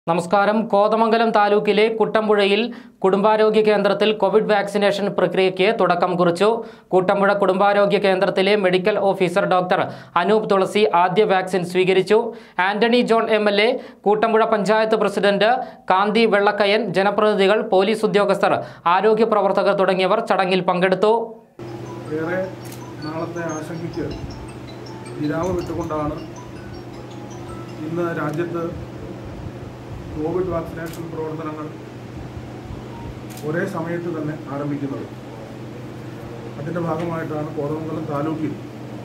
നമസ്കാരം കോതമംഗലം താലൂക്കിലെ കുട്ടമ്പുഴയിൽ കുടുംബാരോഗ്യ കേന്ദ്രത്തിൽ കോവിഡ് വാക്സിനേഷൻ പ്രക്രിയയ്ക്ക് തുടക്കം കുറിച്ചു കുട്ടമ്പുഴ കുടുംബാരോഗ്യ കേന്ദ്രത്തിലെ medical officer doctor Anoop Thulasi ആദ്യ വാക്സിൻ സ്വീകരിച്ചു Antony John M L A Kuttampuzha panchayat president Kanthi Vellakkayan ജനപ്രതിനിധികൾ പോലീസ് ഉദ്യോഗസ്ഥർ ആരോഗ്യ പ്രവർത്തകർ തുടങ്ങിയവർ ചടങ്ങിൽ പങ്കെടുത്തു ഏറെ നാളത്തെ ആശങ്കയ്ക്ക് വിരാമം ഇട്ടുകൊണ്ടാണ് ഇന്ന് രാജ്യത്ത് കോവിഡ് വാക്സിനേഷൻ പ്രവർത്തനങ്ങൾ ഒരേ സമയത്ത് തന്നെ ആരംഭിക്കുന്നത് അതിൻ്റെ ഭാഗമായിട്ടാണ് കോതമംഗലം താലൂക്കിൽ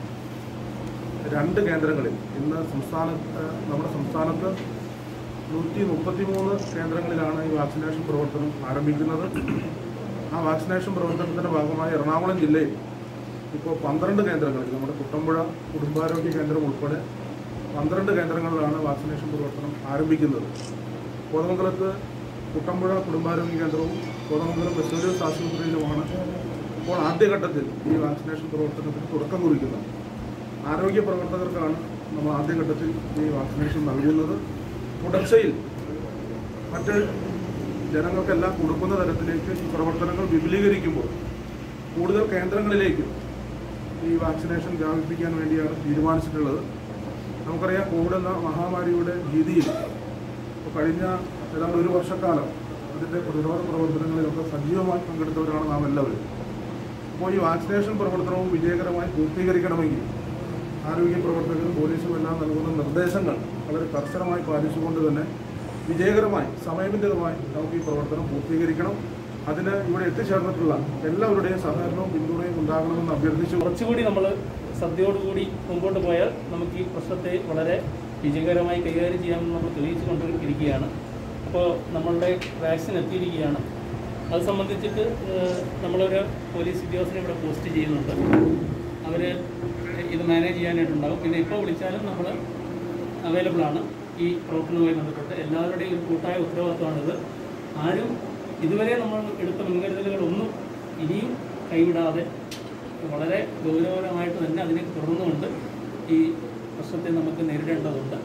രണ്ട് കേന്ദ്രങ്ങളിൽ ഇന്ന് സംസ്ഥാനത്ത് നമ്മുടെ സംസ്ഥാനത്ത് നൂറ്റി മുപ്പത്തി മൂന്ന് കേന്ദ്രങ്ങളിലാണ് ഈ വാക്സിനേഷൻ പ്രവർത്തനം ആരംഭിക്കുന്നത് ആ വാക്സിനേഷൻ പ്രവർത്തനത്തിൻ്റെ ഭാഗമായി എറണാകുളം ജില്ലയിൽ ഇപ്പോൾ പന്ത്രണ്ട് കേന്ദ്രങ്ങളിൽ നമ്മുടെ കുട്ടമ്പുഴ കുടുംബാരോഗ്യ കേന്ദ്രം ഉൾപ്പെടെ പന്ത്രണ്ട് കേന്ദ്രങ്ങളിലാണ് വാക്സിനേഷൻ പ്രവർത്തനം ആരംഭിക്കുന്നത് കോതമംഗലത്ത് കുട്ടമ്പുഴ കുടുംബാരോഗ്യ കേന്ദ്രവും കോതമംഗലം ബസേലിയസ് ആശുപത്രിയിലുമാണ് ഇപ്പോൾ ആദ്യഘട്ടത്തിൽ ഈ വാക്സിനേഷൻ പ്രവർത്തനത്തിന് തുടക്കം കുറിക്കുന്നത് ആരോഗ്യ പ്രവർത്തകർക്കാണ് നമ്മൾ ആദ്യഘട്ടത്തിൽ ഈ വാക്സിനേഷൻ നൽകുന്നത് തുടർച്ചയിൽ മറ്റ് ജനങ്ങൾക്കെല്ലാം കൊടുക്കുന്ന തരത്തിലേക്ക് ഈ പ്രവർത്തനങ്ങൾ വിപുലീകരിക്കുമ്പോൾ കൂടുതൽ കേന്ദ്രങ്ങളിലേക്ക് ഈ വാക്സിനേഷൻ വ്യാപിപ്പിക്കാൻ വേണ്ടിയാണ് തീരുമാനിച്ചിട്ടുള്ളത് നമുക്കറിയാം കോവിഡ് എന്ന മഹാമാരിയുടെ ഭീതിയിൽ ഇപ്പോൾ കഴിഞ്ഞ ഏതാണ്ട് ഒരു വർഷക്കാലം അതിൻ്റെ പ്രതിരോധ പ്രവർത്തനങ്ങളിലൊക്കെ സജീവമായി പങ്കെടുത്തവരാണ് നാം എല്ലാവരും അപ്പോൾ ഈ വാക്സിനേഷൻ പ്രവർത്തനവും വിജയകരമായി പൂർത്തീകരിക്കണമെങ്കിൽ ആരോഗ്യ പ്രവർത്തകരും പോലീസും എല്ലാം നൽകുന്ന നിർദ്ദേശങ്ങൾ വളരെ കർശനമായി പാലിച്ചുകൊണ്ട് തന്നെ വിജയകരമായി സമയബന്ധിതമായി നമുക്ക് ഈ പ്രവർത്തനം പൂർത്തീകരിക്കണം അതിന് ഇവിടെ എത്തിച്ചേർന്നിട്ടുള്ള എല്ലാവരുടെയും സഹകരണവും പിന്തുണയും ഉണ്ടാകണമെന്ന് അഭ്യർത്ഥിച്ചു കുറച്ചുകൂടി നമ്മൾ ശ്രദ്ധയോടുകൂടി മുമ്പോട്ട് പോയാൽ നമുക്ക് ഈ പ്രശ്നത്തെ വളരെ വിജയകരമായി കൈകാര്യം ചെയ്യാമെന്ന് നമ്മൾ തെളിയിച്ചു കൊണ്ടിരിക്കുകയാണ് അപ്പോൾ നമ്മളുടെ വാക്സിൻ എത്തിയിരിക്കുകയാണ് അത് സംബന്ധിച്ചിട്ട് ഏഹ്, നമ്മളൊരു പോലീസ് ഉദ്യോഗസ്ഥനെ ഇവിടെ പോസ്റ്റ് ചെയ്യുന്നുണ്ട് അവർ ഇത് മാനേജ് ചെയ്യാനായിട്ടുണ്ടാകും പിന്നെ ഇപ്പോൾ വിളിച്ചാലും നമ്മൾ അവൈലബിൾ ആണ് ഈ പ്രവർത്തനവുമായി ബന്ധപ്പെട്ട് എല്ലാവരുടെയും ഒരു കൂട്ടായ ഉത്തരവാദിത്വമാണിത് ആരും ഇതുവരെ നമ്മൾ എടുത്ത മുൻകരുതലുകളൊന്നും ഇനിയും കൈവിടാതെ വളരെ ഗൗരവപരമായിട്ട് തന്നെ അതിനെ തുടർന്നുകൊണ്ട് ഈ പ്രശ്നത്തെ നമുക്ക് നേരിടേണ്ടതുണ്ട്